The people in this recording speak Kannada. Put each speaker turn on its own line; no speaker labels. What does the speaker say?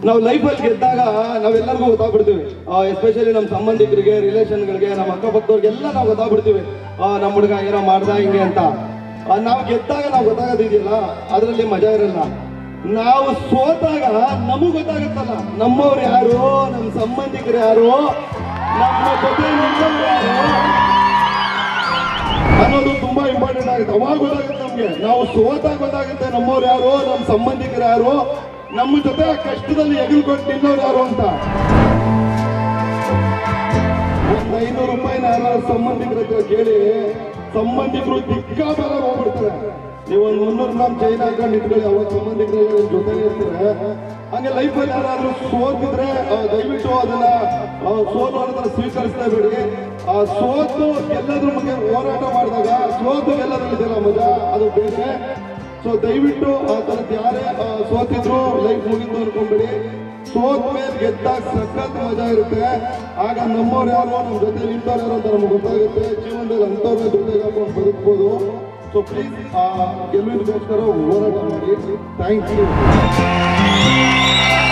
ನಾವು ಲೈಫಲ್ಲಿ ಗೆದ್ದಾಗ ನಾವೆಲ್ಲರಿಗೂ ಗೊತ್ತಾಗ್ಬಿಡ್ತೀವಿ ಎಸ್ಪೆಷಲಿ ನಮ್ಮ ಸಂಬಂಧಿಕರಿಗೆ ರಿಲೇಷನ್ಗಳಿಗೆ ನಮ್ಮ ಅಕ್ಕಪಕ್ಕದವ್ರಿಗೆಲ್ಲ ನಾವು ಗೊತ್ತಾಗ್ಬಿಡ್ತೀವಿ ಆ, ನಮ್ಮ ಹುಡುಗ ಏನೋ ಮಾಡ್ದ ಹಿಂಗೆ ಅಂತ ಆ, ನಾವು ಗೆದ್ದಾಗ ನಾವು ಗೊತ್ತಾಗೋದಿದೆಯಲ್ಲ ಅದರಲ್ಲಿ ಮಜಾ ಇರಲ್ಲ ನಾವು ಸೋತಾಗ ನಮಗ್ ಗೊತ್ತಾಗುತ್ತಲ್ಲ ನಮ್ಮವ್ರು ಯಾರು ನಮ್ಮ ಸಂಬಂಧಿಕರು ಯಾರು ನಮ್ಮ ಜೊತೆ ನಿಂತವ್ರು ಯಾರು ಅನ್ನೋದು ತುಂಬಾ ಇಂಪಾರ್ಟೆಂಟ್ ಆಗುತ್ತೆ ಅವಾಗ ಗೊತ್ತಾಗುತ್ತೆ ನಮ್ಗೆ ನಾವು ಸೋತಾಗ ಗೊತ್ತಾಗುತ್ತೆ ನಮ್ಮವ್ರು ಯಾರು ನಮ್ಮ ಸಂಬಂಧಿಕರು ಯಾರು ನಮ್ಮ ಜೊತೆ ಕಷ್ಟದಲ್ಲಿ ಎಗಲ್ಕೊಟ್ಟು ನಿಲ್ಲೋರು ಯಾರು ಅಂತ ಒಂದ್ ಐನೂರು ರೂಪಾಯಿನ ಯಾರು ಸಂಬಂಧಿಕರ ಹತ್ರ ಕೇಳಿ ಸಂಬಂಧಿಕರು ದಿಕ್ಕಾಬಲ ಹೋಗ್ಬಿಡ್ತಾರೆ ನೀವು ಒಂದು ಮುನ್ನೂರು ಗ್ರಾಮ್ ಚೈನ್ ಹಾಕೊಂಡು ಇಟ್ಕೊಳ್ಳಿ ಅವಾಗ ಸಂಬಂಧಿಕರು ಜೊತೆ ಇರ್ತಾರೆ ಹಂಗೆ ಲೈಫಲ್ಲಿ ಯಾರಾದ್ರೂ ಸೋತಿದ್ರೆ ಆ, ದಯವಿಟ್ಟು ಅದನ್ನ ಆ, ಸೋಲು ಅನ್ನೋದನ್ನ ಸ್ವೀಕರಿಸ್ತಾ ಬಿಡಿ ಆ ಸೋತು ಗೆಲ್ಲದ್ರ ಬಗ್ಗೆ ಹೋರಾಟ ಮಾಡಿದಾಗ ಸೋತು ಗೆಲ್ಲೋದ್ರಲ್ಲಿದೆಯಲ್ಲ ಮಜಾ ಅದು ಬೇರೆ ಸೊ ದಯವಿಟ್ಟು ಆ ಥರದ್ದು ಯಾರೇ ಆ, ಸೋತಿದ್ರು ಲೈಫ್ ಮುಗಿತು ಅನ್ಕೊಂಬಿಡಿ ಸೋತ್ ಮೇಲೆ ಗೆದ್ದಾಗ ಸಖತ್ ಮಜಾ ಇರುತ್ತೆ ಆಗ ನಮ್ಮವ್ರು ಯಾರು ನಮ್ಮ ಜೊತೆ ನಿಂತವ್ರು ಯಾರು ಅಂತ ನಮ್ಗೆ ಗೊತ್ತಾಗುತ್ತೆ ಜೀವನದಲ್ಲಿ ಅಂಥವ್ರನ್ನ ಜೊತೆಗೆ ಹಾಕೊಂಡು ಬದುಕ್ಬೋದು ಸೊ ಪ್ಲೀಸ್ ಗೆಲುವಿಗೋಸ್ಕರ ಹೋರಾಟ ಮಾಡಿ ಥ್ಯಾಂಕ್ ಯು